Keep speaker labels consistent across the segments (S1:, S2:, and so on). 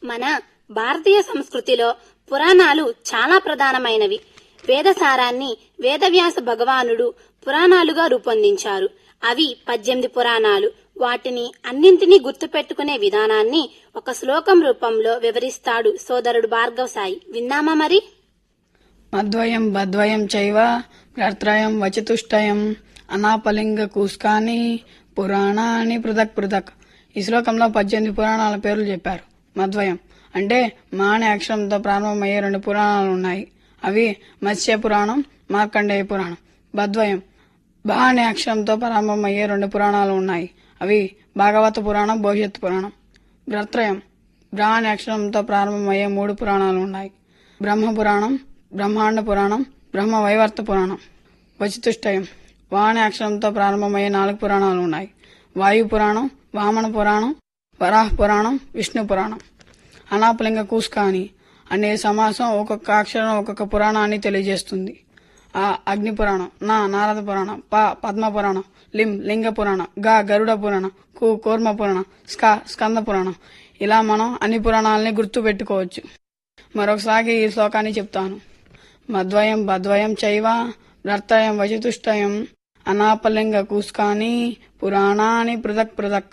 S1: మన భారతీయ సంస్కృతిలో పురాణాలు చాలా ప్రధానమైనవి వేదసారాన్ని వేదవ్యాస భగవానుడు పురాణాలుగా రూపొందించారు అవి పద్దెనిమిది పురాణాలు వాటిని అన్నింటినీ గుర్తుపెట్టుకునే విధానాన్ని ఒక శ్లోకం రూపంలో వివరిస్తాడు సోదరుడు భార్గవ్ సాయి విన్నామా మరి
S2: మద్వయం బద్వయం చైవ భర్త్రయం వచతుష్టయం అనాపలింగ కూస్కాని పురాణాన్ని పృథక్ పృథక్ ఈ శ్లోకంలో పద్దెనిమిది పురాణాల పేర్లు చెప్పారు మద్వయం అంటే మా అనే అక్షరంతో ప్రారంభమయ్యే రెండు పురాణాలు ఉన్నాయి అవి మత్స్య పురాణం మార్కండేయ పురాణం బద్వయం బా అనే అక్షరంతో ప్రారంభమయ్యే రెండు పురాణాలు ఉన్నాయి అవి భాగవత పురాణం భవిష్యత్ పురాణం భర్త్రయం బ్రా అనే అక్షరంతో ప్రారంభమయ్యే మూడు పురాణాలు ఉన్నాయి బ్రహ్మ పురాణం బ్రహ్మాండ పురాణం బ్రహ్మ వైవర్త పురాణం వచితుష్టయం వా అనే అక్షరంతో ప్రారంభమయ్యే నాలుగు పురాణాలు ఉన్నాయి వాయు పురాణం వామన పురాణం వరాహ పురాణం విష్ణు పురాణం అనాపలింగ కూస్కాని అనే సమాసం ఒక్కొక్క అక్షరం ఒక్కొక్క పురాణాన్ని తెలియజేస్తుంది ఆ అగ్ని పురాణం నా నారద పురాణం ప పద్మ పురాణం లిం లింగ పురాణం గా గరుడ పురాణం కు కూర్మ పురాణం స్క స్కంద పురాణం ఇలా మనం అన్ని పురాణాలని గుర్తు పెట్టుకోవచ్చు మరొకసారి ఈ శ్లోకాన్ని చెప్తాను మద్వయం బద్వయం చైవ భర్తయం వచతుష్టయం అనాపలింగ కూస్కాని పురాణాని పృథక్ పృథక్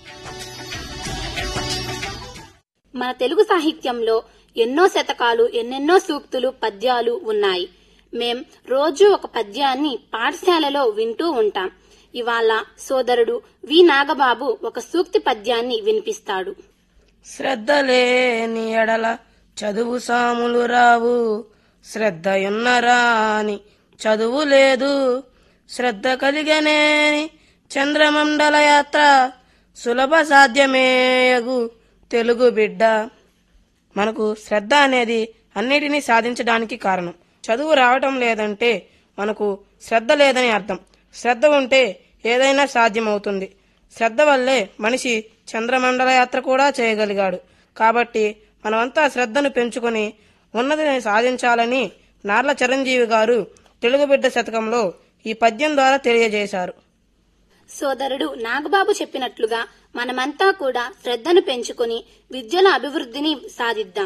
S1: మన తెలుగు సాహిత్యంలో ఎన్నో శతకాలు ఎన్నెన్నో సూక్తులు పద్యాలు ఉన్నాయి మేం రోజు ఒక పద్యాన్ని పాఠశాలలో వింటూ ఉంటాం ఇవాళ సోదరుడు వి నాగబాబు ఒక సూక్తి పద్యాన్ని వినిపిస్తాడు
S3: శ్రద్ధ లేని ఎడల చదువు సాములు రావు శ్రద్ధయున్నరా అని చదువు లేదు శ్రద్ధ కలిగనేని చంద్రమండల యాత్ర సులభ సాధ్యమేయగు తెలుగు బిడ్డ మనకు శ్రద్ధ అనేది అన్నిటినీ సాధించడానికి కారణం చదువు రావటం లేదంటే మనకు శ్రద్ధ లేదని అర్థం శ్రద్ధ ఉంటే ఏదైనా సాధ్యమవుతుంది శ్రద్ధ వల్లే మనిషి చంద్రమండల యాత్ర కూడా చేయగలిగాడు కాబట్టి మనమంతా శ్రద్ధను పెంచుకొని ఉన్నతిని సాధించాలని నార్ల చిరంజీవి గారు తెలుగు బిడ్డ శతకంలో ఈ పద్యం ద్వారా తెలియజేశారు
S1: సోదరుడు నాగబాబు చెప్పినట్లుగా మనమంతా కూడా శ్రద్ధను పెంచుకుని విద్యల అభివృద్ధిని సాధిద్దాం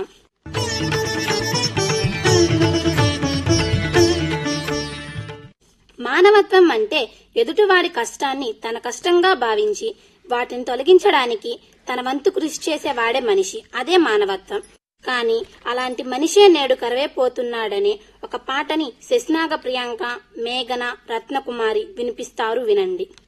S1: మానవత్వం అంటే ఎదుటివాడి కష్టాన్ని తన కష్టంగా భావించి వాటిని తొలగించడానికి తన వంతు కృషి చేసేవాడే మనిషి అదే మానవత్వం కానీ అలాంటి మనిషే నేడు కరవేపోతున్నాడనే ఒక పాటని శశినాగ ప్రియాంక మేఘన రత్నకుమారి వినిపిస్తారు వినండి